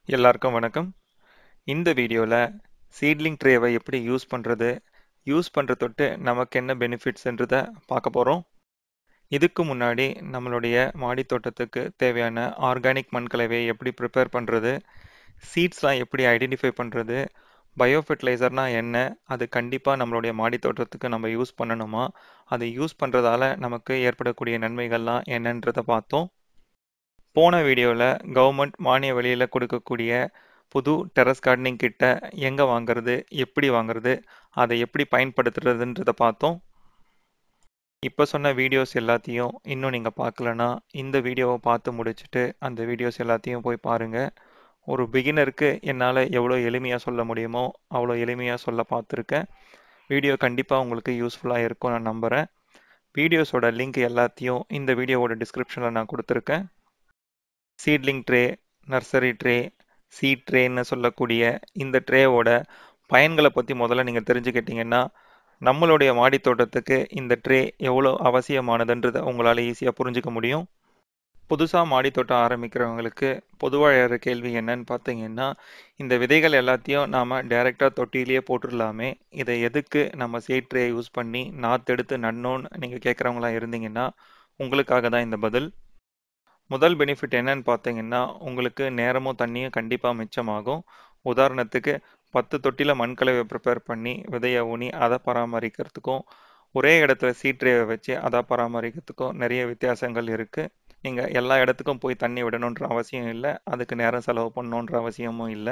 எல்லாருக்கும் வணக்கம் இந்த வீடியோவில் சீட்லிங் ட்ரேவை எப்படி யூஸ் பண்ணுறது யூஸ் பண்ணுற தொட்டு நமக்கு என்ன பெனிஃபிட்ஸ்ன்றதை பார்க்க போகிறோம் இதுக்கு முன்னாடி நம்மளுடைய மாடி தோட்டத்துக்கு தேவையான ஆர்கானிக் மண்கலவையை எப்படி ப்ரிப்பேர் பண்ணுறது சீட்ஸ்லாம் எப்படி ஐடென்டிஃபை பண்ணுறது பயோ ஃபெர்டிலைசர்னால் என்ன அது கண்டிப்பாக நம்மளுடைய மாடி தோட்டத்துக்கு நம்ம யூஸ் பண்ணணுமா அதை யூஸ் பண்ணுறதால நமக்கு ஏற்படக்கூடிய நன்மைகள்லாம் என்னன்றதை பார்த்தோம் போன வீடியோவில் கவர்மெண்ட் மானிய விலையில் கொடுக்கக்கூடிய புது டெரஸ் கார்டனிங் கிட்ட எங்கே வாங்குறது எப்படி வாங்குறது அதை எப்படி பயன்படுத்துறதுன்றதை பார்த்தோம் இப்போ சொன்ன வீடியோஸ் எல்லாத்தையும் இன்னும் நீங்கள் பார்க்கலனா இந்த வீடியோவை பார்த்து முடிச்சுட்டு அந்த வீடியோஸ் எல்லாத்தையும் போய் பாருங்கள் ஒரு பிகினருக்கு என்னால் எவ்வளோ எளிமையாக சொல்ல முடியுமோ அவ்வளோ எளிமையாக சொல்ல பார்த்துருக்கேன் வீடியோ கண்டிப்பாக உங்களுக்கு யூஸ்ஃபுல்லாக இருக்கும் நான் நம்புகிறேன் வீடியோஸோட லிங்க் எல்லாத்தையும் இந்த வீடியோவோட டிஸ்கிரிப்ஷனில் நான் கொடுத்துருக்கேன் seedling tray nursery tray seed ட்ரேன்னு சொல்லக்கூடிய இந்த ட்ரேவோட பயன்களை பற்றி முதல்ல நீங்கள் தெரிஞ்சுக்கிட்டீங்கன்னா நம்மளுடைய மாடி தோட்டத்துக்கு இந்த ட்ரே எவ்வளோ அவசியமானதுன்றதை உங்களால் ஈஸியாக புரிஞ்சுக்க முடியும் புதுசாக மாடி தோட்டம் ஆரம்பிக்கிறவங்களுக்கு பொதுவாக எழுற கேள்வி என்னன்னு பார்த்தீங்கன்னா இந்த விதைகள் எல்லாத்தையும் நாம் டைரெக்டாக தொட்டிலேயே போட்டுடலாமே இதை எதுக்கு நம்ம சீட் ட்ரே யூஸ் பண்ணி நாற்று எடுத்து நடணும்னு நீங்கள் கேட்குறவங்களா இருந்தீங்கன்னா உங்களுக்காக தான் இந்த பதில் முதல் பெனிஃபிட் என்னன்னு பார்த்தீங்கன்னா உங்களுக்கு நேரமும் தண்ணியும் கண்டிப்பாக மிச்சமாகும் உதாரணத்துக்கு பத்து தொட்டியில் மண்கலவை ப்ரிப்பேர் பண்ணி விதையை ஊனி அதை பராமரிக்கிறதுக்கும் ஒரே இடத்துல சீட்ரேவை வச்சு அதை பராமரிக்கிறதுக்கும் நிறைய வித்தியாசங்கள் இருக்குது நீங்கள் எல்லா இடத்துக்கும் போய் தண்ணி விடணுன்ற அவசியம் இல்லை அதுக்கு நேரம் செலவு பண்ணணுன்ற அவசியமும் இல்லை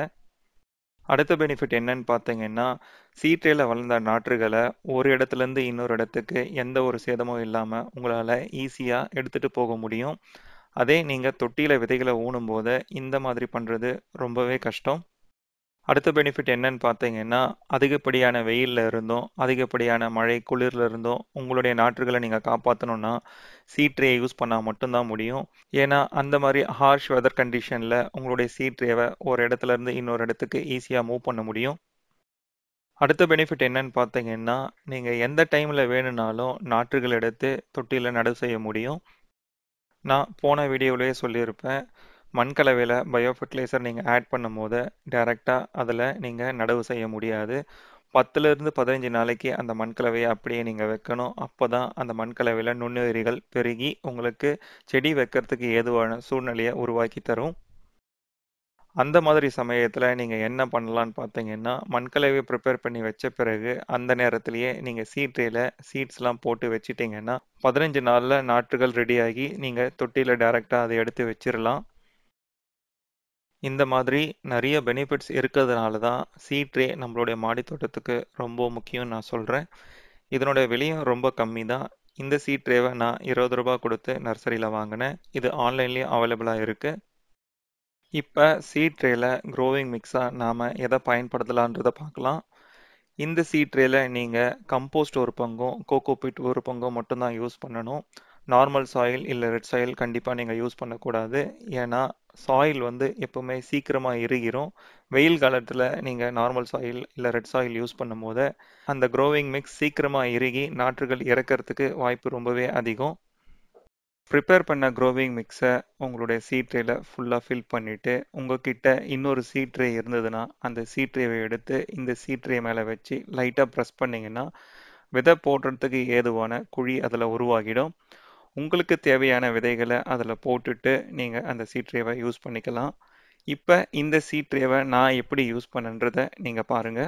அடுத்த பெனிஃபிட் என்னன்னு பார்த்தீங்கன்னா சீட்ரேல வளர்ந்த நாற்றுகளை ஒரு இடத்துலேருந்து இன்னொரு இடத்துக்கு எந்த ஒரு சேதமும் இல்லாமல் உங்களால் ஈஸியாக எடுத்துகிட்டு போக முடியும் அதே நீங்கள் தொட்டியில் விதைகளை ஊனும் போது இந்த மாதிரி பண்ணுறது ரொம்பவே கஷ்டம் அடுத்த பெனிஃபிட் என்னன்னு பார்த்தீங்கன்னா அதிகப்படியான வெயிலில் இருந்தும் அதிகப்படியான மழை குளிரில் இருந்தும் உங்களுடைய நாற்றுகளை நீங்கள் காப்பாற்றணுன்னா சீட்ரேயை யூஸ் பண்ணால் மட்டும்தான் முடியும் ஏன்னா அந்த மாதிரி ஹார்ஷ் வெதர் கண்டிஷனில் உங்களுடைய சீட்ரேவை ஒரு இடத்துல இருந்து இன்னொரு இடத்துக்கு ஈஸியாக மூவ் பண்ண முடியும் அடுத்த பெனிஃபிட் என்னன்னு பார்த்தீங்கன்னா நீங்கள் எந்த டைமில் வேணும்னாலும் நாற்றுகள் எடுத்து தொட்டியில் நடவு செய்ய முடியும் நான் போன வீடியோவிலேயே சொல்லியிருப்பேன் மண்கலவையில் பயோ ஃபெர்டிலைசர் நீங்கள் ஆட் பண்ணும் போது டைரெக்டாக அதில் நீங்கள் நடவு செய்ய முடியாது பத்துலேருந்து பதினஞ்சு நாளைக்கு அந்த மண்கலவையை அப்படியே நீங்கள் வைக்கணும் அப்போ தான் அந்த மண்கலவையில் நுண்ணுயிரிகள் பெருகி உங்களுக்கு செடி வைக்கிறதுக்கு ஏதுவான சூழ்நிலையை உருவாக்கி தரும் அந்த மாதிரி சமயத்தில் நீங்கள் என்ன பண்ணலான்னு பார்த்தீங்கன்னா மண்கலவை ப்ரிப்பேர் பண்ணி வச்ச பிறகு அந்த நேரத்திலேயே நீங்கள் சீட்ரேல சீட்ஸ்லாம் போட்டு வச்சிட்டிங்கன்னா பதினஞ்சு நாளில் நாற்றுகள் ரெடியாகி நீங்கள் தொட்டியில் டைரெக்டாக அதை எடுத்து வச்சிடலாம் இந்த மாதிரி நிறைய பெனிஃபிட்ஸ் இருக்கிறதுனால தான் சீட்ரே நம்மளுடைய மாடி தோட்டத்துக்கு ரொம்ப முக்கியம் நான் சொல்கிறேன் இதனுடைய விலையும் ரொம்ப கம்மி தான் இந்த சீட்ரேவை நான் இருபது ரூபா கொடுத்து நர்சரியில் வாங்கினேன் இது ஆன்லைன்லேயும் அவைலபிளாக இருக்குது இப்போ சீட் ட்ரேல க்ரோவிங் மிக்ஸாக நாம் எதை பயன்படுத்தலான்றதை பார்க்கலாம் இந்த சீட் ட்ரேல நீங்கள் கம்போஸ்ட் ஒரு பங்கும் கோகோ பிட் ஒரு பங்கும் மட்டும்தான் யூஸ் பண்ணணும் நார்மல் சாயில் இல்லை ரெட் சாயில் கண்டிப்பாக நீங்கள் யூஸ் பண்ணக்கூடாது ஏன்னா சாயில் வந்து எப்போவுமே சீக்கிரமாக இறுகிரும் வெயில் காலத்தில் நீங்கள் நார்மல் சாயில் இல்லை ரெட் சாயில் யூஸ் பண்ணும்போது அந்த க்ரோவிங் மிக்ஸ் சீக்கிரமாக இறுகி நாற்றுகள் இறக்கிறதுக்கு வாய்ப்பு ரொம்பவே அதிகம் ப்ரிப்பேர் பண்ண க்ரோவிங் மிக்ஸை உங்களுடைய சீட் ட்ரேல ஃபுல்லாக ஃபில் பண்ணிவிட்டு உங்ககிட்ட இன்னொரு சீட் ட்ரே இருந்ததுன்னா அந்த சீட் ட்ரேவை எடுத்து இந்த சீட் ட்ரே மேலே வச்சு லைட்டாக ப்ரெஸ் பண்ணிங்கன்னா விதை போடுறதுக்கு ஏதுவான குழி அதில் உருவாகிடும் உங்களுக்கு தேவையான விதைகளை அதில் போட்டுட்டு நீங்கள் அந்த சீட் ட்ரேவை யூஸ் பண்ணிக்கலாம் இப்போ இந்த சீட் ட்ரேவை நான் எப்படி யூஸ் பண்ணன்றதை நீங்கள் பாருங்கள்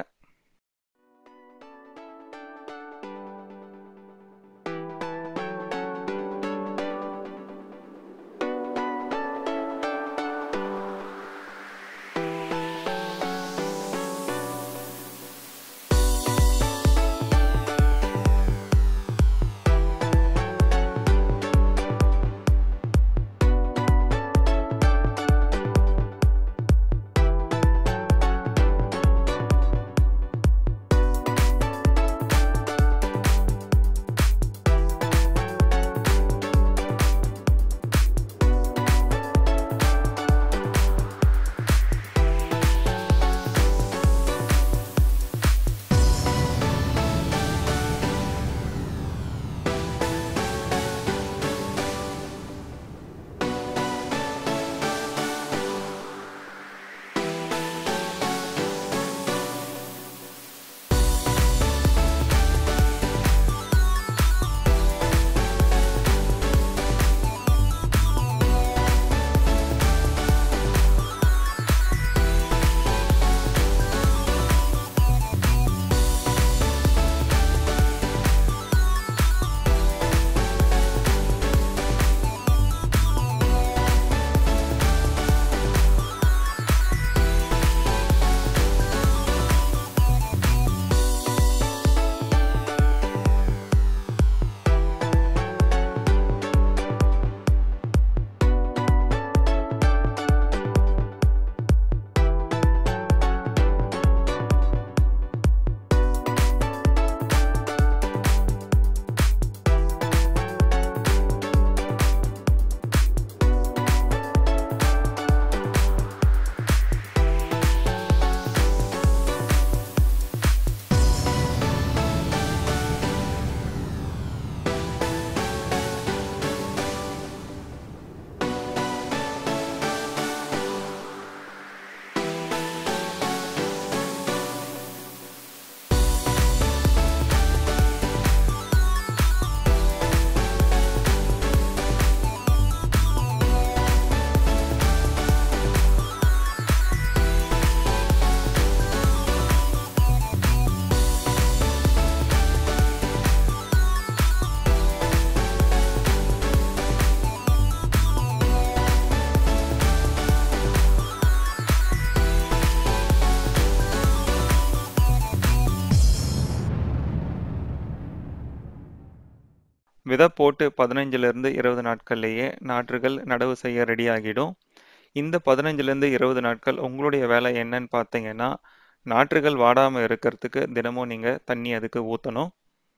விதை போட்டு பதினஞ்சுலேருந்து இருபது நாட்கள்லேயே நாற்றுகள் நடவு செய்ய ரெடி ஆகிடும் இந்த பதினஞ்சுலேருந்து இருபது நாட்கள் உங்களுடைய வேலை என்னன்னு பார்த்தீங்கன்னா நாற்றுகள் வாடாமல் இருக்கிறதுக்கு தினமும் நீங்கள் தண்ணி அதுக்கு ஊற்றணும்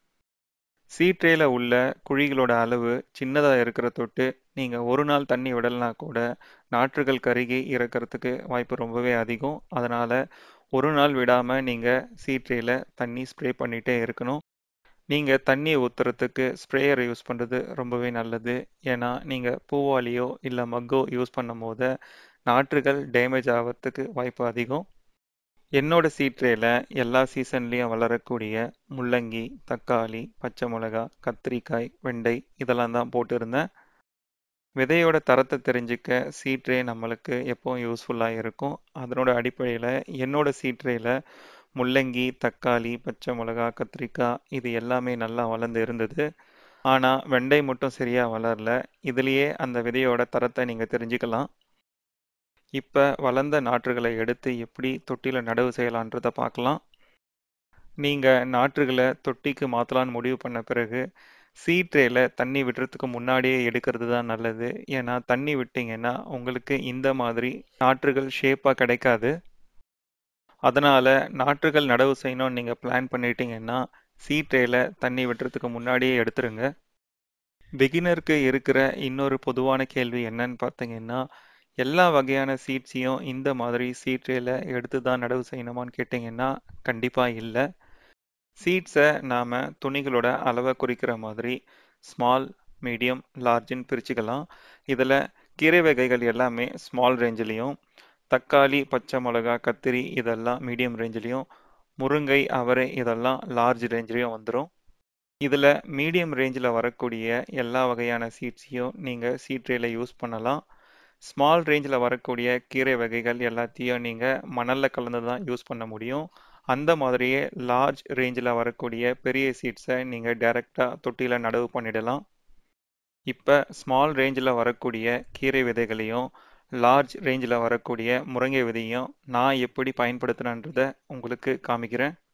சீட்ரேல உள்ள குழிகளோட அளவு சின்னதாக இருக்கிற தொட்டு நீங்கள் ஒரு நாள் தண்ணி விடலைனா கூட நாற்றுகள் கருகி இறக்கிறதுக்கு வாய்ப்பு ரொம்பவே அதிகம் அதனால் ஒரு நாள் விடாமல் நீங்கள் சீட்ரேல தண்ணி ஸ்ப்ரே பண்ணிகிட்டே இருக்கணும் நீங்கள் தண்ணி ஊற்றுறதுக்கு ஸ்ப்ரேயர் யூஸ் பண்ணுறது ரொம்பவே நல்லது ஏன்னா நீங்கள் பூவாலியோ இல்லை மக்கோ யூஸ் பண்ணும் போது நாற்றுகள் டேமேஜ் ஆகிறதுக்கு வாய்ப்பு அதிகம் என்னோட சீட்ரேல எல்லா சீசன்லேயும் வளரக்கூடிய முள்ளங்கி தக்காளி பச்சை மிளகா கத்திரிக்காய் வெண்டை இதெல்லாம் தான் போட்டிருந்தேன் விதையோட தரத்தை தெரிஞ்சுக்க சீட்ரே நம்மளுக்கு எப்போவும் யூஸ்ஃபுல்லாக இருக்கும் அதனோட அடிப்படையில் என்னோட சீட்ரேல முள்ளங்கி தக்காளி பச்சை மிளகா கத்திரிக்காய் இது எல்லாமே நல்லா வளர்ந்து இருந்தது ஆனால் வெண்டை மட்டும் சரியாக வளரல இதுலேயே அந்த விதையோட தரத்தை நீங்கள் தெரிஞ்சுக்கலாம் இப்போ வளர்ந்த நாற்றுகளை எடுத்து எப்படி தொட்டியில் நடவு செய்யலான்றதை பார்க்கலாம் நீங்கள் நாற்றுகளை தொட்டிக்கு மாற்றலான்னு முடிவு பண்ண பிறகு சீட்ரேல தண்ணி விடுறதுக்கு முன்னாடியே எடுக்கிறது தான் நல்லது ஏன்னா தண்ணி விட்டிங்கன்னா உங்களுக்கு இந்த மாதிரி நாற்றுகள் ஷேப்பாக கிடைக்காது அதனால் நாற்றுகள் நடவு செய்யணும்னு நீங்கள் பிளான் பண்ணிட்டீங்கன்னா சீட்ரேல தண்ணி விடுறதுக்கு முன்னாடியே எடுத்துருங்க பிகினருக்கு இருக்கிற இன்னொரு பொதுவான கேள்வி என்னன்னு பார்த்தீங்கன்னா எல்லா வகையான சீட்ஸையும் இந்த மாதிரி சீட்ரேல எடுத்து தான் நடவு செய்யணுமான்னு கேட்டிங்கன்னா கண்டிப்பாக இல்லை சீட்ஸை நாம் துணிகளோட அளவை குறிக்கிற மாதிரி ஸ்மால் மீடியம் லார்ஜின்னு பிரிச்சுக்கலாம் இதில் கீரை வகைகள் எல்லாமே ஸ்மால் ரேஞ்சிலையும் தக்காளி பச்சை மிளகா கத்திரி இதெல்லாம் மீடியம் ரேஞ்சிலையும் முருங்கை அவரை இதெல்லாம் லார்ஜ் ரேஞ்சிலையும் வந்துடும் இதில் மீடியம் ரேஞ்சில் வரக்கூடிய எல்லா வகையான சீட்ஸையும் நீங்கள் சீட்ரேல யூஸ் பண்ணலாம் ஸ்மால் ரேஞ்சில் வரக்கூடிய கீரை வகைகள் எல்லாத்தையும் நீங்கள் மணலில் கலந்து தான் யூஸ் பண்ண முடியும் அந்த மாதிரியே லார்ஜ் ரேஞ்சில் வரக்கூடிய பெரிய சீட்ஸை நீங்கள் டைரெக்டாக தொட்டியில் நடவு பண்ணிடலாம் இப்போ ஸ்மால் ரேஞ்சில் வரக்கூடிய கீரை விதைகளையும் லார்ஜ் ரேஞ்சில் வரக்கூடிய முருங்கை விதையும் நான் எப்படி பயன்படுத்துகிறேன்றதை உங்களுக்கு காமிக்கிறேன்